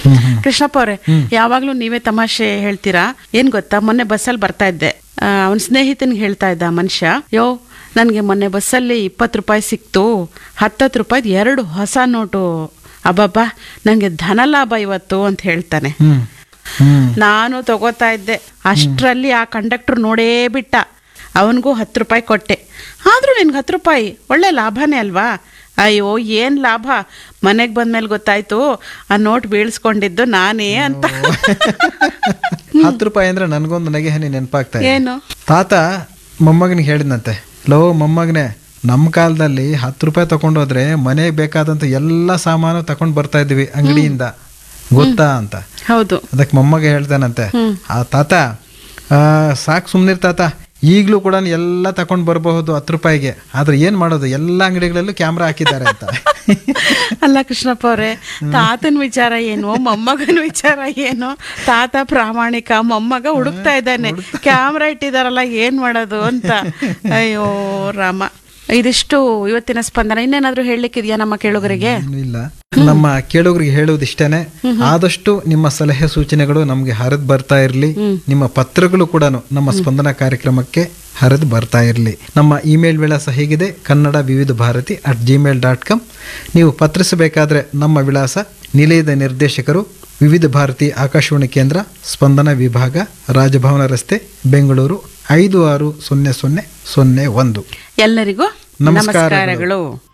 ಕೃಷ್ಣಪ್ಪ ಅವ್ರೆ ಯಾವಾಗ್ಲೂ ನೀವೇ ತಮಾಷೆ ಹೇಳ್ತೀರಾ ಏನ್ ಗೊತ್ತಾ ಮೊನ್ನೆ ಬಸ್ಸಲ್ಲಿ ಬರ್ತಾ ಇದ್ದೆ ಅವನ ಸ್ನೇಹಿತನಿಗೆ ಹೇಳ್ತಾ ಇದ್ದ ಮನುಷ್ಯ ಯೋ ನನಗೆ ಮೊನ್ನೆ ಬಸ್ಸಲ್ಲಿ ಇಪ್ಪತ್ತು ರೂಪಾಯಿ ಸಿಕ್ತು ಹತ್ತತ್ತು ರೂಪಾಯಿದು ಎರಡು ಹೊಸ ನೋಟು ಅಬ್ಬಬ್ಬಾ ನನಗೆ ಧನ ಲಾಭ ಇವತ್ತು ಅಂತ ಹೇಳ್ತಾನೆ ಹ್ಮ್ ಹ್ಮ್ ನಾನು ತಗೋತಾ ಇದ್ದೆ ಅಷ್ಟರಲ್ಲಿ ಆ ಕಂಡಕ್ಟರ್ ನೋಡೇ ಬಿಟ್ಟ ಅವನಿಗೂ ಹತ್ತು ರೂಪಾಯಿ ಕೊಟ್ಟೆ ಆದರೂ ನಿನ್ಗೆ ಹತ್ತು ರೂಪಾಯಿ ಒಳ್ಳೆ ಲಾಭನೇ ಅಲ್ವಾ ಅಯ್ಯೋ ಏನು ಲಾಭ ಮನೆಗೆ ಬಂದ್ಮೇಲೆ ಗೊತ್ತಾಯ್ತು ಆ ನೋಟ್ ಬೀಳ್ಸ್ಕೊಂಡಿದ್ದು ನಾನೇ ಅಂತ ಹತ್ತು ರೂಪಾಯಿ ಅಂದ್ರೆ ನನಗೊಂದು ನಗೆ ಹನಿ ನೆನಪಾಗ್ತಾ ಇದೆ ಏನು ತಾತ ಮೊಮ್ಮಗನಿಗೆ ಹೇಳಿದ್ನಂತೆ ಲೋ ಮೊಮ್ಮಗನೇ ನಮ್ಮ ಕಾಲದಲ್ಲಿ ಹತ್ತು ರೂಪಾಯಿ ತಗೊಂಡೋದ್ರೆ ಮನೆಗೆ ಬೇಕಾದಂತ ಎಲ್ಲ ಸಾಮಾನು ತಗೊಂಡ್ ಬರ್ತಾ ಇದ್ವಿ ಅಂಗಡಿಯಿಂದ ಗೊತ್ತಾ ಅಂತ ಹೌದು ಅದಕ್ಕೆ ಮೊಮ್ಮಗ ಹೇಳ್ತಾನಂತೆ ಆ ತಾತ ಆ, ಸಾಕ್ ಸುಮ್ನಿರ್ ತಾತ ಈಗಲೂ ಕೂಡ ಎಲ್ಲ ತಗೊಂಡ್ ಬರಬಹುದು ಹತ್ತು ರೂಪಾಯಿಗೆ ಆದ್ರೆ ಏನ್ ಮಾಡೋದು ಎಲ್ಲ ಅಂಗಡಿಗಳಲ್ಲೂ ಕ್ಯಾಮ್ರಾ ಹಾಕಿದ್ದಾರೆ ಅಂತ ಅಲ್ಲ ಕೃಷ್ಣಪ್ಪ ಅವರೇ ತಾತನ ವಿಚಾರ ಏನು ಮೊಮ್ಮಗನ ವಿಚಾರ ಏನು ತಾತ ಪ್ರಾಮಾಣಿಕ ಮೊಮ್ಮಗ ಹುಡುಕ್ತಾ ಇದ್ದಾನೆ ಕ್ಯಾಮ್ರಾ ಇಟ್ಟಿದಾರಲ್ಲ ಏನ್ ಮಾಡೋದು ಅಂತ ಅಯ್ಯೋ ರಾಮ ಇದಿಷ್ಟು ಇವತ್ತಿನ ಸ್ಪಂದನ ಇನ್ನೇನಾದ್ರೂ ಹೇಳಲಿಕ್ಕಿದ್ಯಾ ನಮ್ಮ ಕೇಳುಗರಿಗೆ ಏನೂ ಇಲ್ಲ ನಮ್ಮ ಕೇಳುಗರಿಗೆ ಹೇಳುವುದಿಷ್ಟೇನೆ ಆದಷ್ಟು ನಿಮ್ಮ ಸಲಹೆ ಸೂಚನೆಗಳು ನಮ್ಗೆ ಹರಿದು ಬರ್ತಾ ಇರಲಿ ನಿಮ್ಮ ಪತ್ರಗಳು ಕೂಡ ನಮ್ಮ ಸ್ಪಂದನ ಕಾರ್ಯಕ್ರಮಕ್ಕೆ ಹರಿದು ಬರ್ತಾ ಇರಲಿ ನಮ್ಮ ಇಮೇಲ್ ವಿಳಾಸ ಹೇಗಿದೆ Kannada Vividh Bharati at Gmail dot com ನೀವು ಪತ್ರಿಸಬೇಕಾದ್ರೆ ನಮ್ಮ ವಿಳಾಸ ನಿಲಯದ ನಿರ್ದೇಶಕರು ವಿವಿಧ ಭಾರತಿ ಆಕಾಶವಾಣಿ ಕೇಂದ್ರ ಸ್ಪಂದನ ವಿಭಾಗ ರಾಜಭವನ ರಸ್ತೆ ಬೆಂಗಳೂರು ಐದು ಆರು ಸೊನ್ನೆ ಸೊನ್ನೆ ಸೊನ್ನೆ ಒಂದು ಎಲ್ಲರಿಗೂ ನಮಸ್ಕಾರಗಳು. ನಮಸ್ಕಾರಗಳು